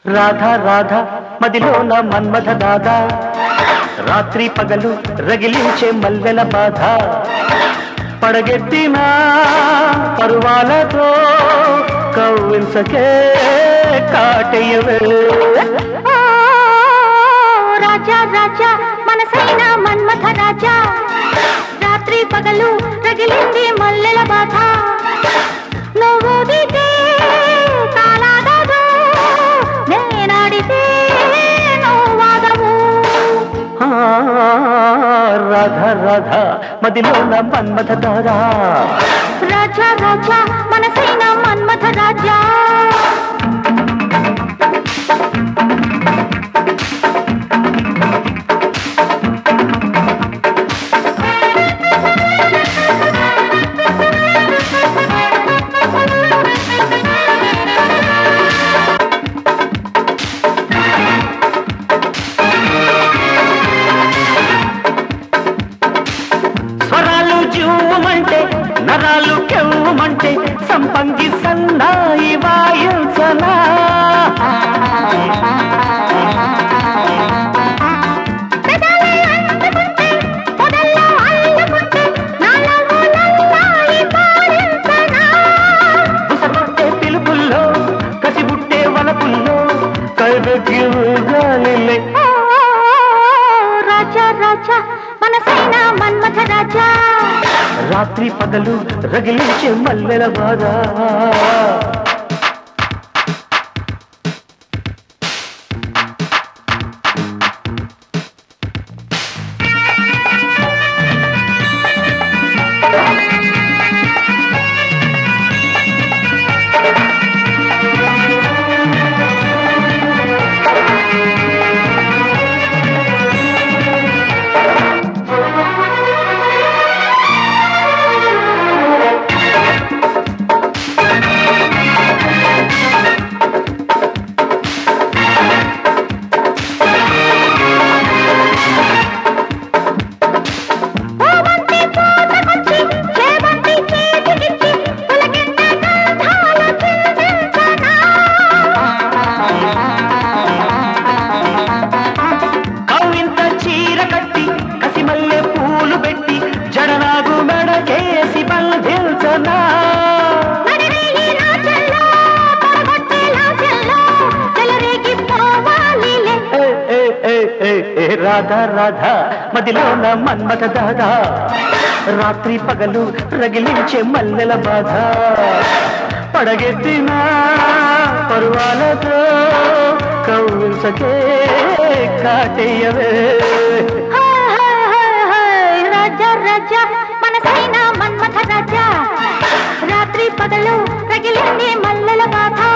రాధా రాధా మదిలోన మన్మథ దాదా రాత్రి పగలు రగిలించే మల్లెల బాధ పడగెత్తిన పరువాలతో కవ్వించకే కాటయ్యవే ఓ రాజా రాజా మనసైన మన్మథ రాజా రాత్రి పగలు రగిలింది మల్లెల బాధ నువ్వు దిగే తాళాగదు నేనాడితే నువ్వాగవు ఆ, రాధా రాధా మదిలోన మన్మథ దాదా రాజా రాజా మనసైన మన్మథ రాజా స్వరాలు జూమంటే నరాలు కెవ్వమంటే సంపంగి సన్నాయి వాయించనా పెదాలే అంటుకుంటే పొదల్లో అల్లుకుంటే నాలో లల్లాయి పాడించనా బుసబుట్టే పిలుపుల్లో కసిబుట్టే వలపుల్లో కైబెక్కి గాలిలే ఓ రాజా రాజా మనసైన మన్మథ రాజా రాత్రి పగలు రగిలించే మల్లెల బాధ పూవంతి పూతకొచ్చి చేమంతి చేతికిచ్చి పులకింత గంధాలు చిందించనా కవ్వింత చీర కట్టి కసిమల్లె పూలు పెట్టి జడనాగు మెడకేసి బంధించనా నడిరేయి రాజల్లో పడగొట్టే లాజల్లో చెలరేగి పోవాలిలే ఏ, ఏ, ఏ, ఏ, ఏ, రాధా రాధా మదిలోన మన్మథ దాదా రాత్రి పగలు రగిలించే మల్లెల బాధ పడగెత్తిన పరువాలతో కవ్వించకే కాటేయవే హాయ్ హాయ్ హాయ్ హాయ్ రాజా రాజా మనసైన మన్మథ రాజా రాత్రి పగలు రగిలింది మల్లెల బాధ